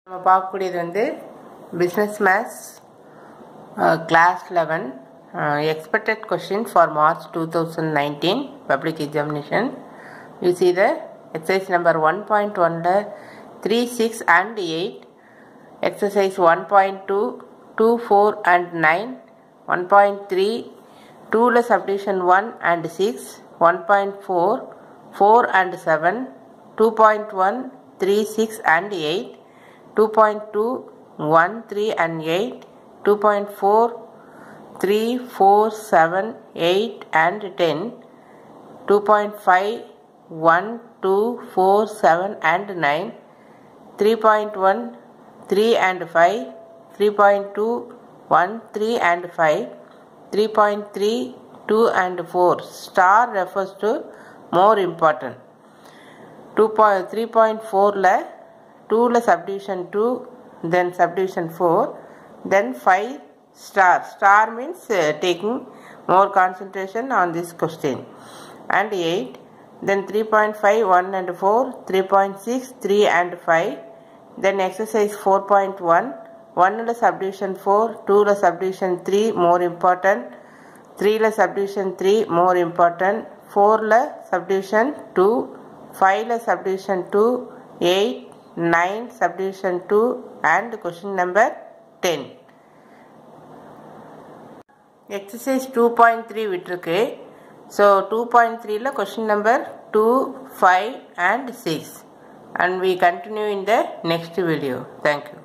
நம்ம பார்க்கக்கூடியது வந்து business maths class eleven expected question for March two thousand nineteen public examination you see the exercise number one point ஒனில் three six and eight exercise 1.2 2 4 and 9 1.3 2 la subdivision 1 and 6 1.4 4 and 7 2.1 3 6 and 8 2.2 1 3 and 8 2.4 3 4 7 8 and 10 2.5 1 2 4 7 and 9 3.1 3 and 5, 3.2, 1, 3 and 5, 3.3, 2 and 4. Star refers to more important. 3.4 la 2 la subdivision 2, then subdivision 4, then 5 star. Star means uh, taking more concentration on this question. And 8, then 3.5, 1 and 4, 3.6, 3 and 5, then exercise 4.1 1 la subdivision 4 2 la subdivision 3 more important 3 la subdivision 3 more important 4 la subdivision 2 5 la subdivision 2 8 9 subdivision 2 and question number 10 exercise 2.3 விட்டிருக்கு so 2.3 ல question number 2 5 and 6 and we continue in the next video. Thank you.